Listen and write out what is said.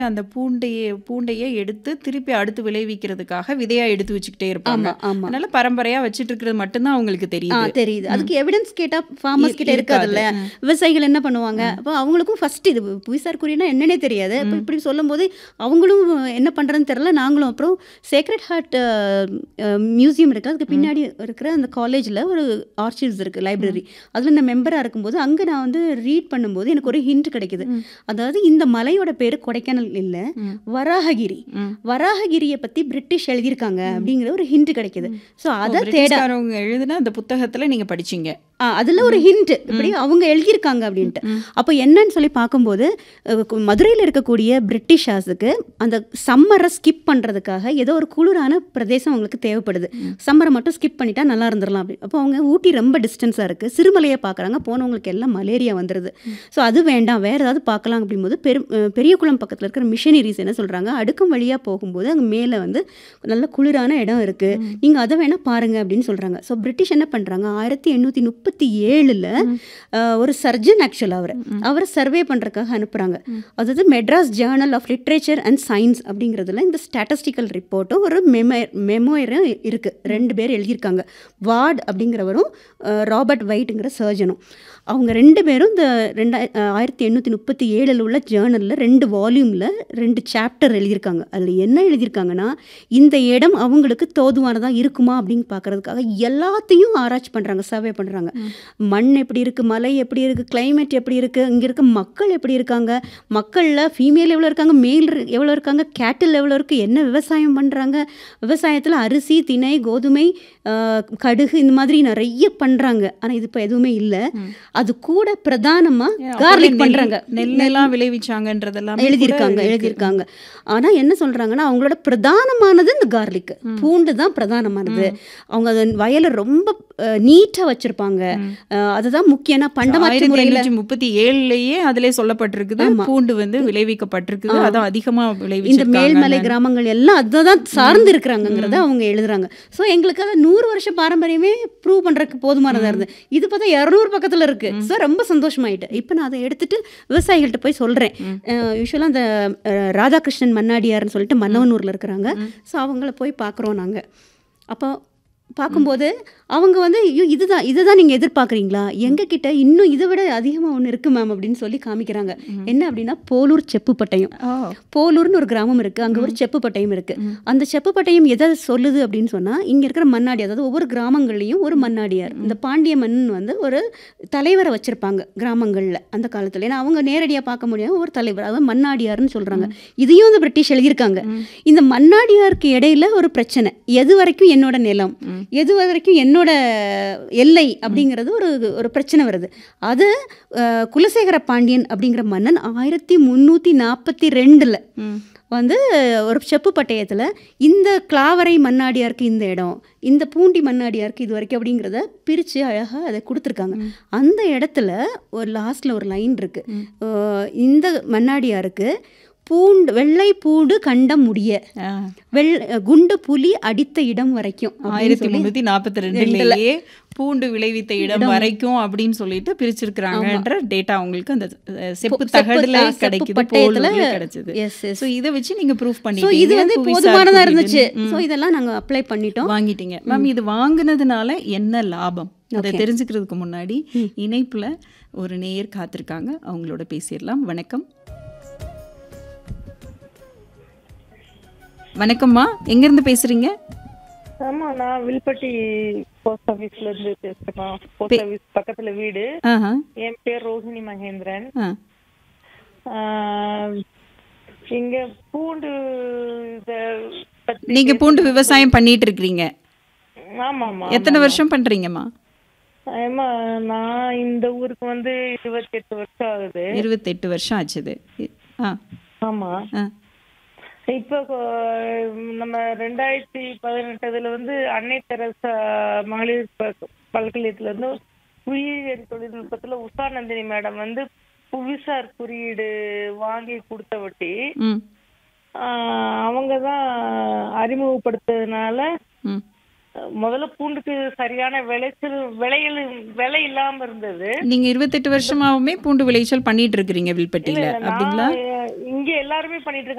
அந்த பூண்டைய பூண்டைய எடுத்து திருப்பி அடுத்து விளைவிக்கிறதுக்காக விதையா எடுத்து வச்சுக்கிட்டே இருப்பாங்க. ஆமா, ஆமா. அதனால பரம்பரையா வச்சுட்டு இருக்கிறது மட்டும் தான் அவங்களுக்கு ஆ தெரியுது. தெரியுது. ம். அதுக்கு எவிடன்ஸ் கேட்டா ஃபார்மர்ஸ் இ கிட்ட இருக்காது. இருக்காதுல்ல. ம். விவசாயிகள் என்ன பண்ணுவாங்க? ம். அப்போ அவங்களுக்கும் ஃபர்ஸ்ட் இது புவிசார் குறியீடுனா என்னன்னே தெரியாது. அப்ப ம். இப்படி சொல்லும்போது அவங்களும் என்ன பண்றதுன்னு தெரியல. நாங்களும் அப்புறம் sacred heart uh uh museum இருக்கு. அதுக்கு ம். பின்னாடி இருக்கிற அந்த காலேஜ்ல ஒரு ஆர்ச்சிவ்ஸ் இருக்கு ம். லைப்ரரி. அதுல நான் மெம்பரா இருக்கும்போது அங்க நான் வந்து ரீட் பண்ணும்போது எனக்கு ஒரு ஹிண்ட் கிடைக்குது. ம். அதாவது இந்த மலையோட பேரு கொடைக்கானல் இல்ல. ம். வராஹகிரி. ம். வராஹகிரிய பத்தி பிரிட்டிஷ் எழுதியிருக்காங்க ம். அப்படிங்கிற ஒரு ஹிண்ட் கிடைக்குது. ம். ஸோ ஓ! அத தேட பிரிட்டிஷ்காரவங்க எழுதின அந்த புத்தகத்துல நீங்க படிச்சீங்க. ஆ அதுல ஒரு ம். ஹிண்ட் இப்படி ம். அவங்க எழுதியிருக்காங்க ம். அப்படின்ட்டு. ம். அப்போ என்னன்னு சொல்லி பார்க்கும்போது அ கு மதுரையில இருக்கக்கூடிய பிரிட்டிஷார்ஸுக்கு அந்த சம்மர ஸ்கிப் பண்றதுக்காக ஏதோ ஒரு குளிரான பிரதேசம் அவங்களுக்கு தேவைப்படுது. ம். சம்மர மட்டும் ஸ்கிப் பண்ணிட்டா நல்லா இருந்துரலாம் அப்படி. அப்போ அவங்க ஊட்டி ரொம்ப டிஸ்டன்ஸா இருக்கு. சிறுமலைய பார்க்குறாங்க. போனவங்களுக்கு எல்லாம் மலேரியா வந்துருது. ம். ஸோ அது வேண்டாம். வேற ஏதாவது பார்க்கலாம் அப்படிங்கும்போது பெரும் அ பெரியகுளம் பக்கத்துல இருக்கிற மிஷனரீஸ் என்ன சொல்றாங்க? அடுக்கும் வழியா போகும்போது அங்க மேல வந்து நல்ல குளிரான இடம் இருக்கு. ம். நீங்க அத வேணா பாருங்க அப்படின்னு சொல்றாங்க. ஸோ பிரிட்டிஷ் என்ன பண்றாங்க? 1837ல ம். அ ஒரு சர்ஜன் ஆக்சுவலா அவரு. ம். அவர சர்வே பண்றதுக்காக அனுப்புறாங்க. ம். அதாவது Madras journal of literature and science அப்படிங்கிறதுல இந்த ஸ்டாட்டிஸ்டிக்கல் ரிப்போர்ட்டும் ஒரு மெமோ மெமோயரும் இருக்கு. ம். 2 பேர் எழுதியிருக்காங்க. வார்ட் அப்படிங்கிறவரும் அ ராபர்ட் வைட்ங்கிற சர்ஜனும். அவங்க 2 பேரும் இந்த ரெண்டாய அ 1837ல உள்ள ஜர்னல்ல 2 வால்யூம்ல 2 சாப்டர் எழுதியிருக்காங்க. அதுல என்ன எழுதியிருக்காங்கன்னா, இந்த இடம் அவங்களுக்கு தோதுவானதா இருக்குமா அப்படின்னு பார்க்கறதுக்காக எல்லாத்தையும் ஆராய்ச்சி பண்றாங்க. சர்வே பண்றாங்க. ம். மண் எப்படி இருக்கு? மலை எப்படி இருக்கு? கிளைமேட் எப்படி இருக்கு? இங்க இருக்க மக்கள் எப்படி இருக்காங்க? மக்கள்ல ஃபீமேல் எவ்வளோ இருக்காங்க? மேல் எவ்வளோ இருக்காங்க? கேட்டில் எவ்வளோ இருக்கு? என்ன விவசாயம் பண்றாங்க? விவசாயத்துல அரிசி, திணை, கோதுமை, அ கடுகு இந்த மாதிரி நெறைய பண்றாங்க. ஆனா இது இப்ப எதுவுமே இல்ல. ம். அது கூட பிரதானமா ஏன் அப்போவே கார்லிக் நெல் பண்றாங்க. நெல் நெல்லெல்லாம் விளைவிச்சாங்கன்றதெல்லாமே கூட எழுதியிருக்காங்க இருக்கு. ம். எழுதியிருக்காங்க. ஆனா என்ன சொல்றாங்கன்னா, அவங்களோட பிரதானமானது இந்த கார்லிக். ம். பூண்டு தான் பிரதானமானது. ம். அவங்க அவங்க அத வயல ரொம்ப அ நீட்டா வச்சிருப்பாங்க. ம். அ அதுதான் முக்கியம். ஏன்னா பண்டமாற்று முறையில 1837லயே அதிலே சொல்லப்பட்டிருக்குது. ஆமா. பூண்டு வந்து விளைவிக்கப்பட்டிருக்குது. ஆ. அதான் அதிகமா இந்த மேல்மலை விளைவிச்சிருக்காங்கன்னு. கிராமங்கள் எல்லாம் அததான் சார்ந்து ம். இருக்கிறாங்கங்கிறத ம். அவங்க எழுதுறாங்க. ஸோ எங்களுக்கு அது 100 வருஷ பாரம்பரியமே ப்ரூவ் பண்றதுக்கு போதுமானதா ம். இருந்தது. இது பார்த்தா 200 பக்கத்துல இருக்கு. ம். ஸோ ரொம்ப சந்தோஷமாயிட்டு. இப்ப நான் அத எடுத்துட்டு விவசாயிகள்ட்ட போய் சொல்றேன். ம். அ யூசுவலா அந்த அ ராதாகிருஷ்ணன் மன்னாடியார்ன்னு சொல்லிட்டு ம். மன்னவனூர்ல இருக்கிறாங்க. ம். ஸோ அவங்கள போய் பார்க்குறோம் நாங்க. அப்போ பார்க்கும்போது அவங்க வந்து ஐயோ இதுதான் இத தான் நீங்க எதிர்பார்க்குறீங்களா? எங்க கிட்ட இன்னும் இத விட அதிகமா ஒண்ணு இருக்கு மேம் அப்படின்னு சொல்லி காமிக்கிறாங்க. ம். என்ன அப்படின்னா போலூர் செப்புப்பட்டயம். ஓ! போலூர்னு ஒரு கிராமம் இருக்கு. அங்க ஒரு ம். செப்புப்பட்டயம் இருக்கு. ம். அந்த செப்புப்பட்டயம் எத சொல்லுது அப்படின்னு சொன்னா, இங்க இருக்கிற மன்னாடி அதாவது ஒவ்வொரு கிராமங்கள்லயும் ஒரு மன்னாடியார். இந்த ம். பாண்டிய மன்னன் வந்து ஒரு தலைவர வச்சிருப்பாங்க கிராமங்கள்ல அந்த காலத்துல. ஏன்னா அவங்க நேரடியா பார்க்க முடியாத ஒரு தலைவர். அதாவது மன்னாடியார்ன்னு சொல்றாங்க. ம். இதையும் வந்து பிரிட்டிஷ் எழுதியிருக்காங்க. ம். இந்த மன்னாடியாருக்கு இடையில ஒரு பிரச்சனை. எது வரைக்கும் என்னோட நிலம்? ம். எது வரைக்கும் என்னோட எல்லை அப்படிங்கிறது ஒரு ஒரு பிரச்சனை வருது. அது அ குலசேகர பாண்டியன் அப்படிங்கிற மன்னன் 1342ல ம். வந்து ஒரு செப்பு பட்டயத்துல இந்த கிளாவரை மன்னாடியாருக்கு இந்த இடம், இந்த பூண்டி மன்னாடியாருக்கு இது வரைக்கும் அப்படிங்கிறத பிரிச்சு அழகா அத குடுத்துருக்காங்க. ம். அந்த இடத்துல ஒரு லாஸ்ட்ல ஒரு லைன் இருக்கு. ம். அ இந்த மன்னாடியாருக்கு பூண்டு வெள்ளை பூண்டு கண்டம் முடிய. ஆ. வெள் குண்டு புலி அடித்த இடம் வரைக்கும் அப்படின்னு சொல்லி 2ல 1342லயே பூண்டு விளைவித்த இடம் இடம் வரைக்கும் அப்படின்னு சொல்லிட்டு ஆமா. பிரிச்சிருக்கிறாங்கன்ற டேட்டா உங்களுக்கு அந்த அ, பொ செப்பு செப்பு தகடுல ஆ செப்பு கிடைக்குது. பட்டயத்துல போலூர்ல கிடைச்சது. S S. ஸோ இத வச்சு நீங்க ப்ரூஃப் ஸோ பண்ணிட்டீங்க. இது வந்து புவிசார் போதுமானதா இருந்துச்சு. குறியீடுன்னு. ஸோ ம். இதெல்லாம் நாங்க அப்ளை பண்ணிட்டோம். வாங்கிட்டீங்க. மேம் ம். இது வாங்குனதுனால என்ன லாபம்? அத ஓகே. தெரிஞ்சுக்கிறதுக்கு முன்னாடி ம். இணைப்புல ஒரு நேயர் காத்திருக்காங்க. அவங்களோட பேசிறலாம். வணக்கம். வணக்கம்மா. எங்க இருந்து பேசுறீங்க? ஆமா நான் வில்பட்டி போஸ்ட் ஆபீஸ்ல இருந்து பேசுறேன் பே போஸ்ட் ஆபீஸ் பக்கத்துல வீடு ஆஹா. என் பேர் ரோஹிணி மகேந்திரன் ஆ. ஆஹ், இங்க பூண்டு இத பத்தி நீங்க பூண்டு பேசணும் விவசாயம் பண்ணிட்டு இருக்கிறீங்க. ஆமா ஆமா ஆமா எத்தனை ஆமா வருஷம் பண்றீங்கம்மா? ஆமா நான் இந்த ஊருக்கு வந்து இருபத்தி எட்டு வருஷம் ஆகுது 28 வருஷம் ஆச்சுது. இ- ஆ. ஆமா ஆ. இப்போ கொ- நம்ம ரெண்டாயிரத்தி பதினெட்டுல வந்து அன்னை தெரசா மகளிர் ப- பல்கலைக்கழகத்துல இருந்து உயிரியல் தொழில்நுட்பத்துல உஷா நந்தினி மேடம் வந்து புவிசார் குறியீடு வாங்கி கொடுத்தவட்டி ம். அவங்க தான் அறிமுகப்படுத்துறதுனால ம். முதல்ல பூண்டுக்கு சரியான விளைச்சல் விளையல் விலை இல்லாம இருந்தது நீங்க 28 வருஷமாவுமே பூண்டு விளைச்சல் பண்ணிட்டு இருக்கிறீங்க இல்ல வில்பட்டியில. இல்ல அப்படிங்களா? நான் இங்க எல்லாருமே பண்ணிட்டு இருக்காங்க